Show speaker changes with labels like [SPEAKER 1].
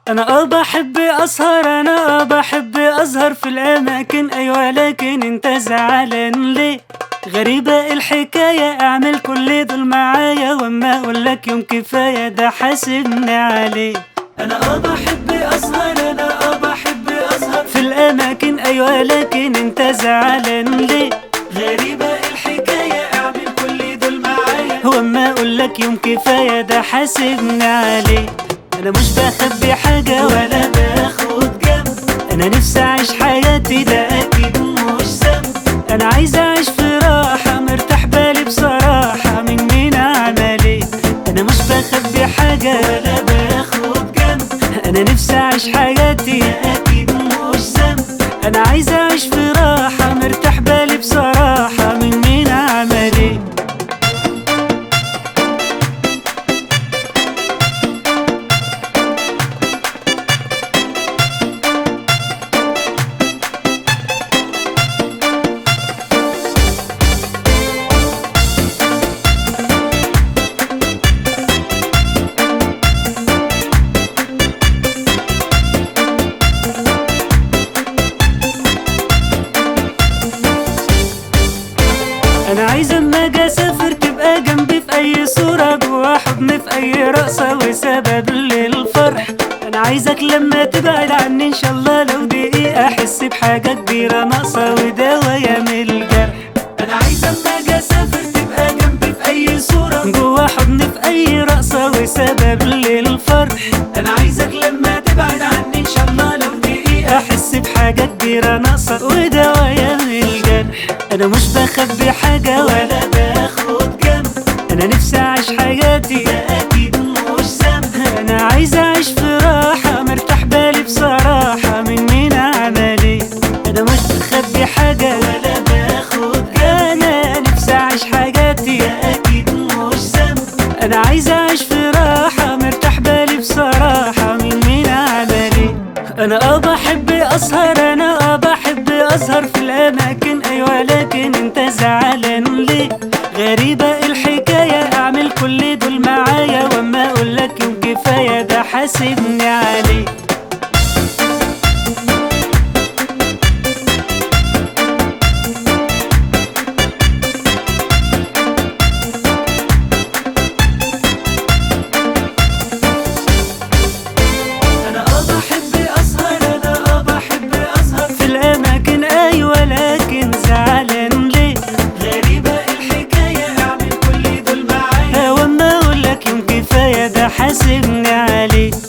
[SPEAKER 1] انا اه بحب اسهر انا اه بحب اسهر في الاماكن ايوه لكن انت زعلان ليه غريبة الحكاية اعمل كل دول معايا واما اقولك يوم كفاية ده حاسبني عليه انا اه بحب اسهر انا اه بحب اسهر في الاماكن ايوه لكن انت زعلان ليه غريبة الحكاية اعمل كل دول معايا واما اقولك يوم كفاية ده حاسبني عليه انا مش بخبي حاجة ولا باخد جنب انا نفسي اعيش حياتي ده اكيد مش ذنب انا عايز اعيش في راحة مرتاح بالي بصراحة من مين اعمل ايه انا مش بخبي حاجة ولا باخد جنب انا نفسي اعيش حياتي ده اكيد مش ذنب انا عايز اعيش في راحة مرتاح بالي بصراحة من مين اعمل ايه انا عايز اما اجي اسافر تبقى جنبي في اي صورة جوا حضني في اي رقصة وسبب للفرح انا عايزك لما تبعد عني ان شاء الله لو دقيقة احس بحاجة كبيرة ناقصة ودوايا من الجرح انا عايز اما اجي اسافر تبقى جنبي في اي صورة جوا حضني في اي رقصة وسبب للفرح انا عايزك لما تبعد عني ان شاء الله لو دقيقة احس بحاجة كبيرة ناقصة ودوايا من الجرح انا مش بخبي حاجة ولا باخد جنب انا نفسي اعيش حياتي ده اكيد مش ذنب انا عايز اعيش في راحة مرتاح بالي بصراحة من مين اعمل ايه انا مش بخبي حاجة ولا باخد جنب انا نفسي اعيش حياتي ده اكيد مش ذنب انا عايز اعيش في راحة مرتاح بالي بصراحة من مين اعمل ايه انا اه بحب اسهر انا اه بحب اسهر في الاماكن ايوه لكن انت زعلان ليه غريبة الحكاية اعمل كل دول معايا واما اقولك يوم كفاية ده حاسبني عليه انا اه بحب اسهر انا اه بحب اسهر في الاماكن ايوه لكن زعلان ليه غريبة الحكاية اعمل كل دول معايا واما اقولك يوم كفاية ده حاسبني عليه